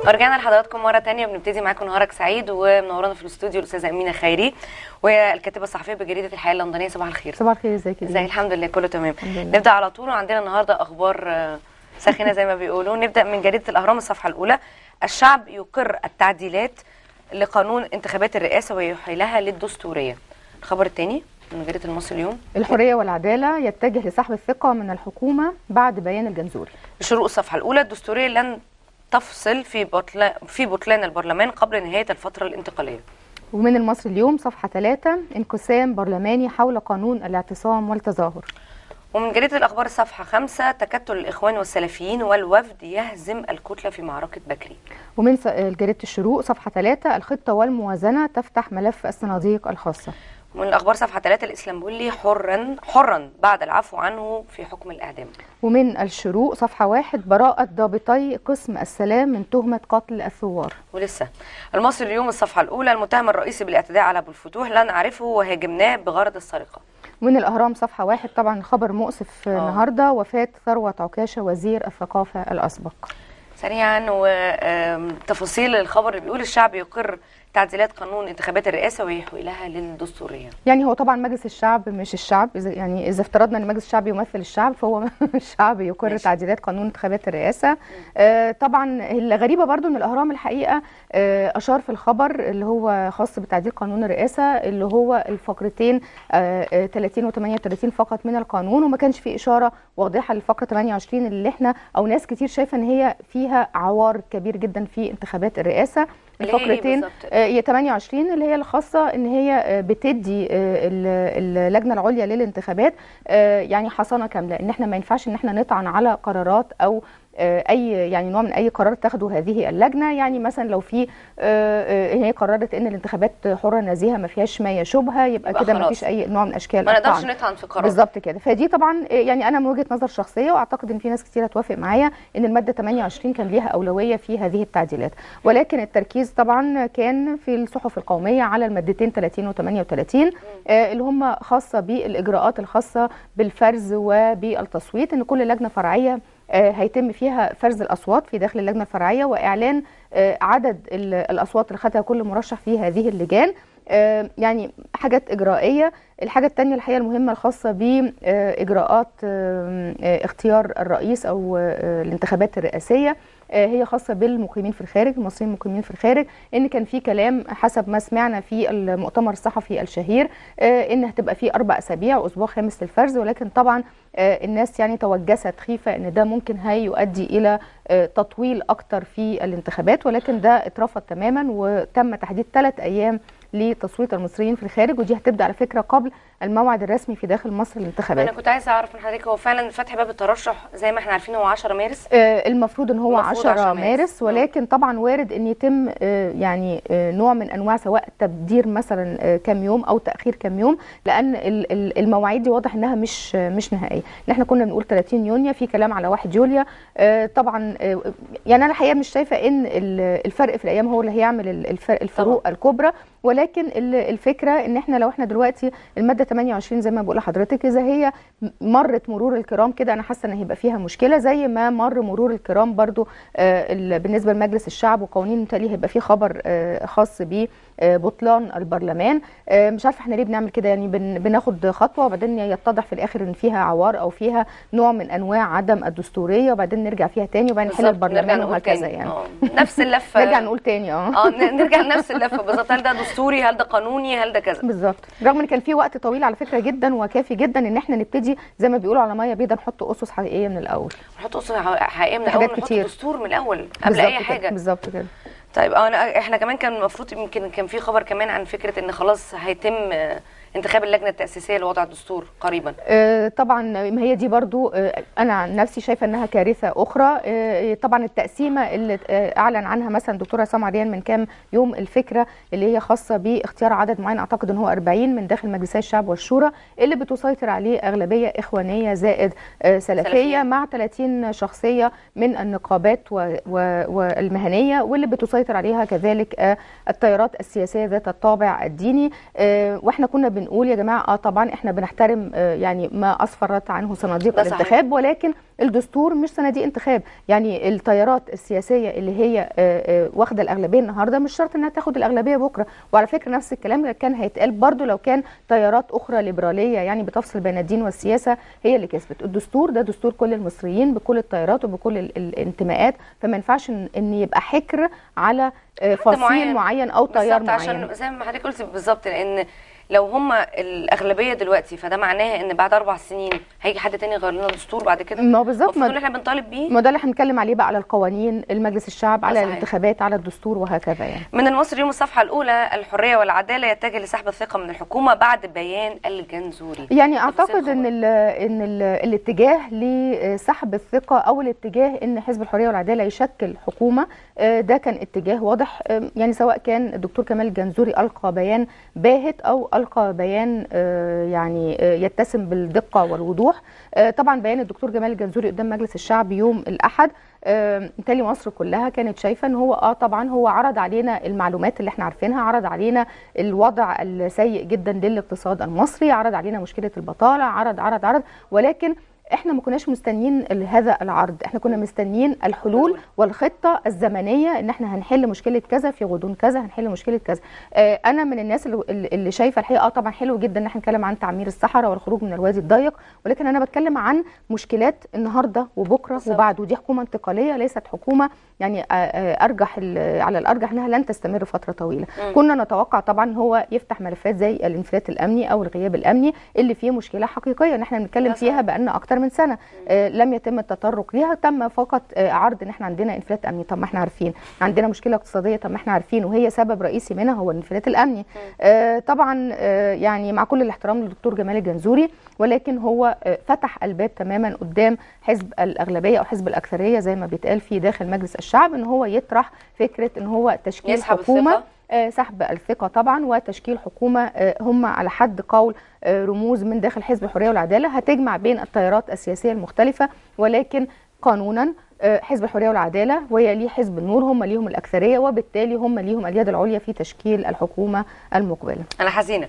ورجعنا لحضراتكم مره تانية بنبتدي معاكم نهارك سعيد ومنورانا في الاستوديو الاستاذه امينه خيري والكاتبه الصحفيه بجريده الحياه اللندنيه صباح الخير صباح الخير ازيك يا ازي زينب؟ الحمد لله كله تمام الحمد لله. نبدا على طول وعندنا النهارده اخبار آه، ساخنه زي ما بيقولوا نبدا من جريده الاهرام الصفحه الاولى الشعب يقر التعديلات لقانون انتخابات الرئاسه ويحيلها للدستوريه الخبر الثاني من جريده المصري اليوم الحريه والعداله يتجه لسحب الثقه من الحكومه بعد بيان الجنزوري شروق الصفحه الاولى الدستوريه لن تفصل في بطلان في بطلان البرلمان قبل نهايه الفتره الانتقاليه ومن المصري اليوم صفحه 3 انقسام برلماني حول قانون الاعتصام والتظاهر ومن جريدة الأخبار الصفحة خمسة تكتل الإخوان والسلفيين والوفد يهزم الكتلة في معركة بكري ومن س- جريده الشروق صفحه 3 الخطه والموازنه تفتح ملف الصناديق الخاصه ومن الأخبار صفحة ثلاثة الإسلامبولي حرا حرا بعد العفو عنه في حكم الإعدام ومن الشروق صفحه 1 براءه ضابطي قسم السلام من تهمه قتل الثوار ولسه المصري اليوم الصفحة الأولى المتهم الرئيسي بالاعتداء على أبو الفتوح لا نعرفه وهاجمناه بغرض السرقة ومن الاهرام صفحه 1 طبعا خبر مؤسف آه. النهارده وفاه ثروت عكاشه وزير الثقافه الاسبق سريعا وتفاصيل الخبر اللي بيقول الشعب يقر تعديلات قانون انتخابات الرئاسة ويحويلها للدستورية يعني هو طبعا مجلس الشعب مش الشعب إذا يعني اذا افترضنا ان مجلس الشعب يمثل الشعب فهو الشعب يقر ماشي. تعديلات قانون انتخابات الرئاسه آه طبعا الغريبه برضو ان الاهرام الحقيقه آه اشار في الخبر اللي هو خاص بتعديل قانون الرئاسه اللي هو الفقرتين آه آه 30 و38 فقط من القانون وما كانش في اشاره واضحه للفقره 28 اللي احنا او ناس كتير شايفه ان هي فيها عوار كبير جدا في انتخابات الرئاسه اللي هي إيه الفقرتين بالظبط؟ آه، هي 28 اللي هي الخاصه ان هي آه، بتدي آه، ال- اللجنه العليا للانتخابات آه، يعني حصانه كامله ان احنا ما ينفعش ان احنا نطعن على قرارات او آه، اي يعني نوع من اي قرار تاخده هذه اللجنه يعني مثلا لو في آه، آه، هي قررت ان الانتخابات حره نزيهه ما فيهاش ما يشوبها يبقى, يبقى كده ما خلاص. فيش اي نوع من اشكال ما نقدرش الطعن. نطعن في قرار بالظبط كده فدي طبعا آه، يعني انا من وجهه نظر شخصيه واعتقد ان في ناس كتير هتوافق معايا ان الماده 28 كان ليها اولويه في هذه التعديلات ولكن التركيز طبعا كان في الصحف القوميه على المادتين 30 و38 آه، اللي هم خاصه بالاجراءات الخاصه بالفرز وبالتصويت ان كل لجنه فرعيه آه، هيتم فيها فرز الاصوات في داخل اللجنه الفرعيه واعلان آه، عدد ال- الاصوات اللي خدها كل مرشح في هذه اللجان آه، يعني حاجات اجرائيه الحاجه الثانيه الحقيقه المهمه الخاصه باجراءات اختيار الرئيس او آه، الانتخابات الرئاسيه آه، هي خاصه بالمقيمين في الخارج المصريين المقيمين في الخارج ان كان في كلام حسب ما سمعنا في المؤتمر الصحفي الشهير آه، ان هتبقى في اربع اسابيع واسبوع خامس للفرز ولكن طبعا آه، الناس يعني توجست خيفه ان ده ممكن هيؤدي الى آه، تطويل اكتر في الانتخابات ولكن ده اترفض تماما وتم تحديد ثلاث ايام لتصويت المصريين في الخارج ودي هتبدا على فكره قبل الموعد الرسمي في داخل مصر للانتخابات انا كنت عايزه اعرف من حضرتك هو فعلا فتح باب الترشح زي ما احنا عارفين هو 10 مارس آه، المفروض ان هو المفروض 10 10 مارس. مارس ولكن طبعا وارد ان يتم آه، يعني آه، نوع من انواع سواء تبدير مثلا آه، كام يوم او تاخير كام يوم لان ال- ال- المواعيد دي واضح انها مش آه، مش نهائيه ان احنا كنا بنقول 30 يونيو في كلام على 1 يوليو آه، طبعا آه، يعني انا الحقيقه مش شايفه ان ال- الفرق في الايام هو اللي هيعمل ال- الفرق الفروق الكبرى ولكن ال- الفكره ان احنا لو احنا دلوقتي الماده 28 زي ما بقول لحضرتك اذا هي م- مرت مرور الكرام كده انا حاسه ان هيبقى فيها مشكله زي ما مر مرور الكرام برضو آه، ال- بالنسبه لمجلس الشعب وقوانين بالتالي هيبقى فيه خبر آه، خاص ب آه، بطلان البرلمان آه، مش عارفه احنا ليه بنعمل كده يعني بن- بناخد خطوه وبعدين يتضح في الاخر ان فيها عوار او فيها نوع من انواع عدم الدستوريه وبعدين نرجع فيها تاني وبعدين نحل بالظبط، نرجع البرلمان نقول وهكذا تاني. يعني آه، نفس اللفه نرجع نقول تاني اه اه ن- نرجع لنفس اللفه بالظبط هل ده دستوري هل ده قانوني هل ده كذا بالظبط رغم ان كان في وقت طويل على فكره جدا وكافي جدا ان احنا نبتدي زي ما بيقولوا على ميه بيضاء نحط اسس حقيقيه من الاول نحط اسس حقيقيه من حاجات الاول نحط كتير. دستور من الاول قبل بالظبط اي كده، حاجه بالظبط كده طيب اه أنا احنا كمان كان المفروض يمكن كان في خبر كمان عن فكره ان خلاص هيتم آه، انتخاب اللجنه التاسيسيه لوضع الدستور قريبا آه، طبعا ما هي دي برضو آه، انا عن نفسي شايفه انها كارثه اخرى آه، طبعا التقسيمه اللي آه، اعلن عنها مثلا دكتوره عصام عريان من كام يوم الفكره اللي هي خاصه باختيار عدد معين اعتقد ان هو 40 من داخل مجلسي الشعب والشورى اللي بتسيطر عليه اغلبيه اخوانيه زائد آه، سلفيه سلفية. مع 30 شخصيه من النقابات و- و- والمهنيه واللي بتسيطر عليها كذلك آه، التيارات السياسيه ذات الطابع الديني آه، واحنا كنا بن بنقول يا جماعه اه طبعا احنا بنحترم آه يعني ما اسفرت عنه صناديق ده صحيح. الانتخاب ولكن الدستور مش صناديق انتخاب يعني التيارات السياسيه اللي هي آه آه واخده الاغلبيه النهارده مش شرط انها تاخد الاغلبيه بكره وعلى فكره نفس الكلام كان هيتقال برضو لو كان تيارات اخرى ليبراليه يعني بتفصل بين الدين والسياسه هي اللي كسبت الدستور ده دستور كل المصريين بكل التيارات وبكل ال- الانتماءات فما ينفعش ان إن يبقى حكر على آه، فصيل معين. معين او تيار بالظبط معين عشان زي ما حضرتك قلت بالظبط لان لو هم الاغلبيه دلوقتي فده معناه ان بعد اربع سنين هيجي حد تاني يغير لنا الدستور بعد كده ما هو بالظبط المفروض ان ما احنا بنطالب بيه ما ده اللي هنتكلم عليه بقى على القوانين المجلس الشعب على صحيح. الانتخابات على الدستور وهكذا يعني من المصري يوم الصفحه الاولى الحريه والعداله يتجه لسحب الثقه من الحكومه بعد بيان الجنزوري يعني تفاصيل اعتقد ان الخبر. ال ان ال الاتجاه لسحب الثقه او الاتجاه ان حزب الحريه والعداله يشكل حكومه آه، ده كان اتجاه واضح آه، يعني سواء كان الدكتور كمال الجنزوري القى بيان باهت او القى بيان آه، يعني آه، يتسم بالدقه والوضوح آه، طبعا بيان الدكتور جمال الجنزوري قدام مجلس الشعب يوم الاحد آه، بالتالي مصر كلها كانت شايفه ان هو اه طبعا هو عرض علينا المعلومات اللي احنا عارفينها عرض علينا الوضع السيء جدا للاقتصاد المصري عرض علينا مشكله البطاله عرض عرض عرض ولكن احنا ما كناش مستنيين ال- هذا العرض احنا كنا مستنيين الحلول والخطه الزمنيه ان احنا هنحل مشكله كذا في غضون كذا هنحل مشكله كذا آه انا من الناس اللي, اللي شايفه الحقيقه اه طبعا حلو جدا ان احنا نتكلم عن تعمير الصحراء والخروج من الوادي الضيق ولكن انا بتكلم عن مشكلات النهارده وبكره بالظبط. وبعد ودي حكومه انتقاليه ليست حكومه يعني آه، آه، ارجح ال- على الارجح انها لن تستمر فتره طويله مم. كنا نتوقع طبعا هو يفتح ملفات زي الانفلات الامني او الغياب الامني اللي فيه مشكله حقيقيه ان احنا بنتكلم ده صحيح. فيها بقالنا اكتر من سنه آه، لم يتم التطرق ليها تم فقط آه، عرض ان احنا عندنا انفلات امني طب ما احنا عارفين عندنا مشكله اقتصاديه طب ما احنا عارفين وهي سبب رئيسي منها هو الانفلات الامني آه، طبعا آه، يعني مع كل الاحترام للدكتور جمال الجنزوري ولكن هو آه، فتح الباب تماما قدام حزب الاغلبيه او حزب الاكثريه زي ما بيتقال في داخل مجلس الشعب ان هو يطرح فكره ان هو تشكيل يسحب حكومه الثقة. آه، سحب الثقة طبعا وتشكيل حكومة آه، هم على حد قول آه، رموز من داخل حزب الحرية والعدالة هتجمع بين التيارات السياسية المختلفة ولكن قانونا آه، حزب الحرية والعدالة ويليه حزب النور هم ليهم الأكثرية وبالتالي هم ليهم اليد العليا في تشكيل الحكومة المقبلة انا حزينه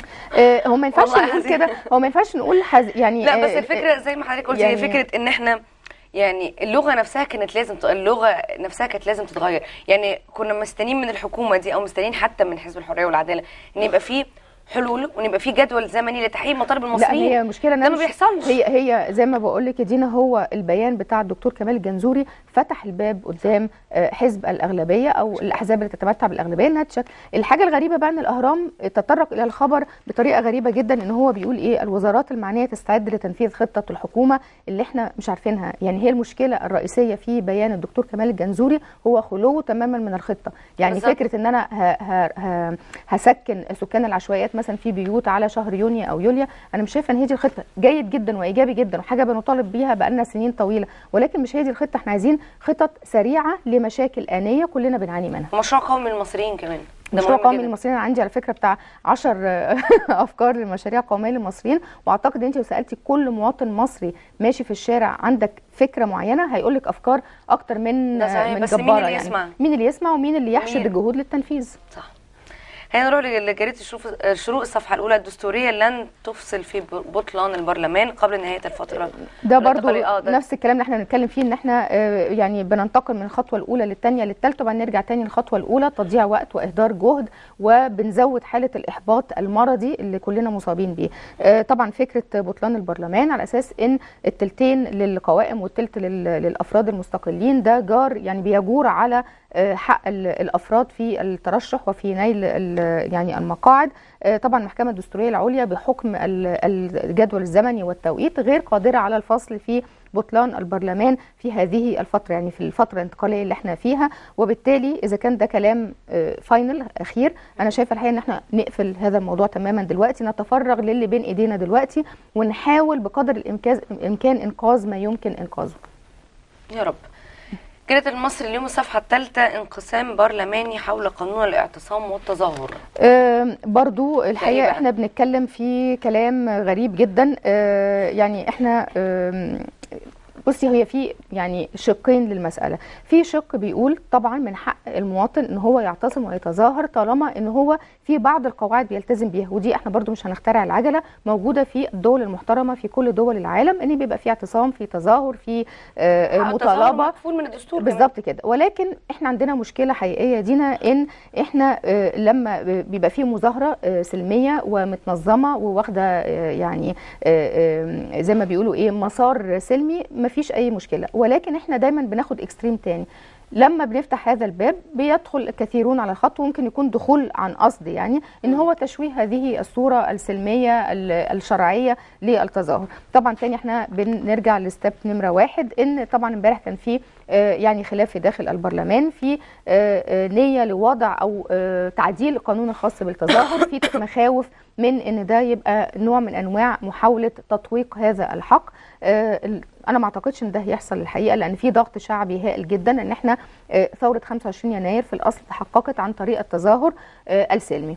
آه، هو ما ينفعش والله نقول حزينة. كده هو ما ينفعش نقول حز... يعني لا بس آه، الفكره زي ما حضرتك قلتي هي يعني- فكره ان احنا يعني اللغه نفسها كانت لازم ت- اللغه نفسها كانت لازم تتغير يعني كنا مستنيين من الحكومه دي او مستنيين حتى من حزب الحريه والعداله ان يبقى في حلول وان يبقى في جدول زمني لتحقيق مطالب لا المصريين هي مشكله ده ما مش- بيحصلش. هي هي زي ما بقول لك يا دينا هو البيان بتاع الدكتور كمال الجنزوري فتح الباب قدام آه، حزب الاغلبيه او الاحزاب اللي تتمتع بالاغلبيه انها تشكل الحاجه الغريبه بقى ان الاهرام تطرق الى الخبر بطريقه غريبه جدا ان هو بيقول ايه الوزارات المعنيه تستعد لتنفيذ خطه الحكومه اللي احنا مش عارفينها يعني هي المشكله الرئيسيه في بيان الدكتور كمال الجنزوري هو خلوه تماما من الخطه يعني بالظبط. فكره ان انا ه ه ه هسكن سكان العشوائيات مثلا في بيوت على شهر يونيو او يوليو انا مش شايفه ان هي دي الخطه جيد جدا وايجابي جدا وحاجه بنطالب بيها بقالنا سنين طويله ولكن مش هي دي الخطه احنا عايزين خطط سريعه لمشاكل انيه كلنا بنعاني منها ومشروع قومي للمصريين كمان ده مشروع مهم قومي جداً. للمصريين أنا عندي على فكره بتاع 10 افكار لمشاريع قوميه للمصريين واعتقد انت لو سالتي كل مواطن مصري ماشي في الشارع عندك فكره معينه هيقول لك افكار اكتر من ده صحيح، من بس مين جباره اللي يعني يسمع؟ مين اللي يسمع ومين اللي يحشد مين؟ الجهود للتنفيذ صح خلينا نروح لجريده الشروق الشروق الصفحه الاولى الدستوريه لن تفصل في بطلان البرلمان قبل نهايه الفتره ده برضو الانتقالية. اه ده نفس الكلام اللي احنا بنتكلم فيه ان احنا آه، يعني بننتقل من الخطوه الاولى للثانيه للثالثه وبعدين نرجع تاني للخطوه الاولى تضييع وقت واهدار جهد وبنزود حاله الاحباط المرضي اللي كلنا مصابين بيه آه، طبعا فكره بطلان البرلمان على اساس ان التلتين للقوائم والتلت لل- للافراد المستقلين ده جار يعني بيجور على آه، حق ال- الافراد في الترشح وفي نيل ال- يعني المقاعد آه، طبعا المحكمه الدستوريه العليا بحكم ال- الجدول الزمني والتوقيت غير قادره على الفصل في بطلان البرلمان في هذه الفتره يعني في الفتره الانتقاليه اللي احنا فيها وبالتالي اذا كان ده كلام فاينل اخير انا شايفه الحقيقه ان احنا نقفل هذا الموضوع تماما دلوقتي نتفرغ للي بين ايدينا دلوقتي ونحاول بقدر الامكان الامكان انقاذ ما يمكن انقاذه يا رب جريدة المصري اليوم الصفحة الثالثة انقسام برلماني حول قانون الاعتصام والتظاهر آم، برضو الحقيقه بقى؟ احنا بنتكلم في كلام غريب جدا آه، يعني احنا آم، بصي هي في يعني شقين للمساله في شق بيقول طبعا من حق المواطن ان هو يعتصم ويتظاهر طالما ان هو في بعض القواعد بيلتزم بيها ودي احنا برضو مش هنخترع العجله موجوده في الدول المحترمه في كل دول العالم ان بيبقى في اعتصام في تظاهر في آه، التظاهر مطالبه مكفول من الدستور كمان. بالظبط كده ولكن احنا عندنا مشكله حقيقيه دينا ان احنا آه، لما بيبقى في مظاهره آه، سلميه ومتنظمه وواخده آه، يعني آه، آه، زي ما بيقولوا ايه مسار سلمي مفيش اي مشكله ولكن احنا دايما بناخد اكستريم تاني لما بنفتح هذا الباب بيدخل الكثيرون على الخط وممكن يكون دخول عن قصد يعني ان هو تشويه هذه الصوره السلميه ال- الشرعيه للتظاهر طبعا تاني احنا بنرجع لستيب نمره واحد ان طبعا امبارح كان في آه، يعني خلاف في داخل البرلمان في آه، آه، نيه لوضع او آه، تعديل القانون الخاص بالتظاهر في مخاوف من ان ده يبقى نوع من انواع محاوله تطويق هذا الحق آه، ال- انا ما اعتقدش ان ده هيحصل الحقيقه لان في ضغط شعبي هائل جدا ان احنا آه، ثوره 25 يناير في الاصل تحققت عن طريق التظاهر آه، السلمي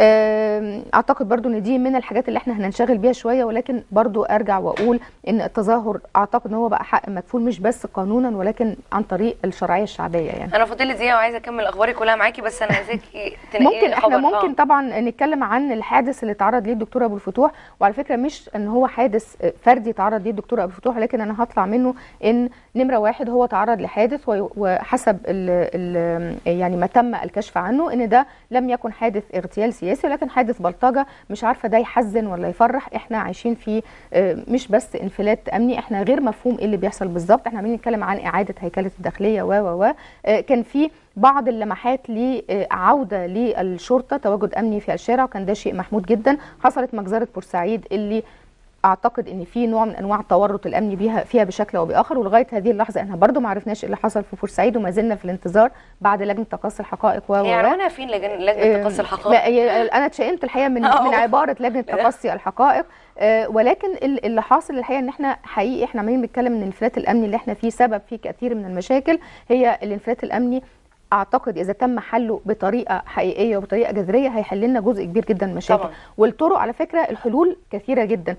آه، اعتقد برضو ان دي من الحاجات اللي احنا هننشغل بيها شويه ولكن برضو ارجع واقول ان التظاهر اعتقد ان هو بقى حق مكفول مش بس قانونا ولكن عن طريق الشرعيه الشعبيه يعني انا فاضل لي دقيقه وعايزه اكمل اخباري كلها معاكي بس انا عايزاكي تنقلي ممكن احنا الخبر. ممكن آه. طبعا نتكلم عن الحادث اللي تعرض ليه الدكتور ابو الفتوح وعلى فكره مش ان هو حادث فردي تعرض ليه الدكتور ابو الفتوح لكن انا هطلع منه ان نمره واحد هو تعرض لحادث وي- وحسب ال ال يعني ما تم الكشف عنه ان ده لم يكن حادث اغتيال سياسي ولكن حادث بلطجه مش عارفه ده يحزن ولا يفرح احنا عايشين في آه، مش بس انفلات امني احنا غير مفهوم ايه اللي بيحصل بالظبط احنا عمالين نتكلم عن اعاده هيكله الداخليه و و و آه، كان في بعض اللمحات لعوده للشرطه تواجد امني في الشارع وكان ده شيء محمود جدا حصلت مجزره بورسعيد اللي اعتقد ان في نوع من انواع التورط الامني بيها فيها بشكل او باخر ولغايه هذه اللحظه احنا برضو ما عرفناش ايه اللي حصل في بورسعيد وما زلنا في الانتظار بعد لجنه تقصي الحقائق و و هي و. عنوانها فين لجنه لجنه تقصي لا الحقائق هي- انا اتشائمت الحقيقه من آه. من عباره لجنه تقصي الحقائق آه، ولكن ال- اللي حاصل الحقيقه ان احنا حقيقي احنا عمالين بنتكلم ان الانفلات الامني اللي احنا فيه سبب في كثير من المشاكل هي الانفلات الامني اعتقد اذا تم حله بطريقه حقيقيه وبطريقه جذريه هيحل لنا جزء كبير جدا من المشاكل طبعاً. والطرق على فكره الحلول كثيره جدا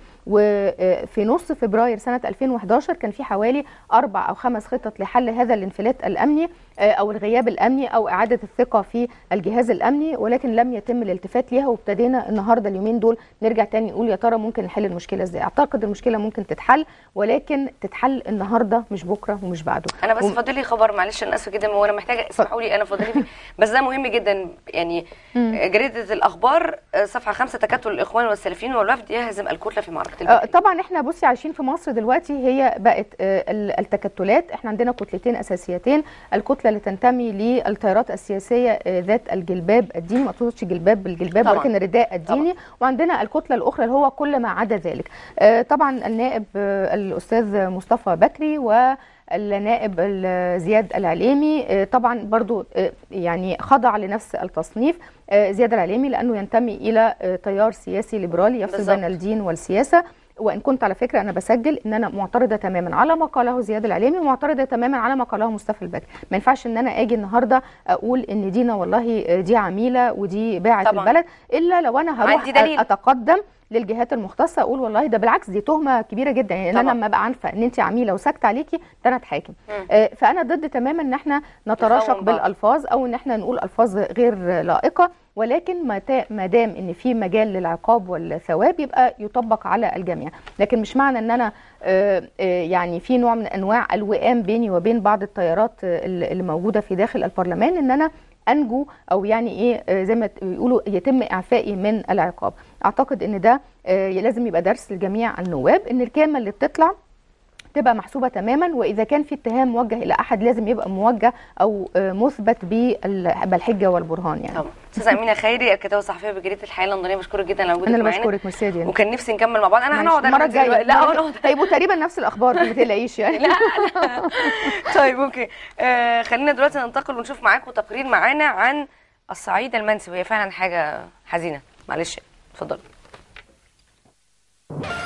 وفي نص فبراير سنه 2011 كان في حوالي اربع او خمس خطط لحل هذا الانفلات الامني آه، او الغياب الامني او اعاده الثقه في الجهاز الامني ولكن لم يتم الالتفات ليها وابتدينا النهارده اليومين دول نرجع تاني نقول يا ترى ممكن نحل المشكله ازاي اعتقد المشكله ممكن تتحل ولكن تتحل النهارده مش بكره ومش بعده انا بس وم- فاضل لي خبر معلش انا اسفه جدا وانا محتاجه اسمحوا لي انا فاضل لي فيه بس ده مهم جدا يعني جريده الاخبار آه، صفحه خمسة تكتل الاخوان والسلفيين والوفد يهزم الكتله في معركه آه، البحر طبعا احنا بصي عايشين في مصر دلوقتي هي بقت آه، ال- التكتلات احنا عندنا كتلتين اساسيتين الكتله اللي تنتمي للتيارات السياسيه آه، ذات الجلباب الديني ما تقصدش جلباب بالجلباب طبعاً. ولكن الرداء الديني وعندنا الكتله الاخرى اللي هو كل ما عدا ذلك آه، طبعا النائب آه، الاستاذ مصطفى بكري و النائب ال- زياد العليمي آه، طبعا برضو آه، يعني خضع لنفس التصنيف آه، زياد العليمي لانه ينتمي الى آه، تيار سياسي ليبرالي يفصل بالظبط. بين الدين والسياسه وان كنت على فكره انا بسجل ان انا معترضه تماما على ما قاله زياد العليمي ومعترضه تماما على ما قاله مصطفى البكري ما ينفعش ان انا اجي النهارده اقول ان دينا والله دي عميله ودي باعت طبعاً. البلد الا لو انا هروح عندي دليل. اتقدم للجهات المختصه اقول والله ده بالعكس دي تهمه كبيره جدا يعني إن انا طبعاً. لما ابقى عارفه ان انت عميله وساكته عليكي ده انا اتحاكم مم. آه، فانا ضد تماما ان احنا نتراشق نخون بعض. بالالفاظ او ان احنا نقول الفاظ غير لائقه ولكن ما تا- ما دام ان في مجال للعقاب والثواب يبقى يطبق على الجميع لكن مش معنى ان انا آه، آه، يعني في نوع من انواع الوئام بيني وبين بعض التيارات آه، اللي اللي موجوده في داخل البرلمان ان انا انجو او يعني ايه آه، زي ما ت- يقولوا يتم اعفائي من العقاب اعتقد ان ده آه، لازم يبقى درس لجميع النواب ان الكلمه اللي بتطلع تبقى محسوبه تماما واذا كان في اتهام موجه الى احد لازم يبقى موجه او آه، مثبت بال- بالحجه والبرهان يعني طبعا استاذه امينه خيري الكاتبه الصحفيه بجريده الحياه اللندنيه بشكرك جدا على وجودك انا اللي معانا بشكرك ميرسي يا دينا وكان نفسي نكمل مع بعض انا معلش، هنقعد المره أنا الجايه دلوقتي. لا المرة- هنقعد هيبقوا تقريبا نفس الاخبار ما تقلقيش يعني لا لا طيب اوكي آه خلينا دلوقتي ننتقل ونشوف معاكم تقرير معانا عن الصعيد المنسي وهي فعلا حاجه حزينه معلش اتفضلي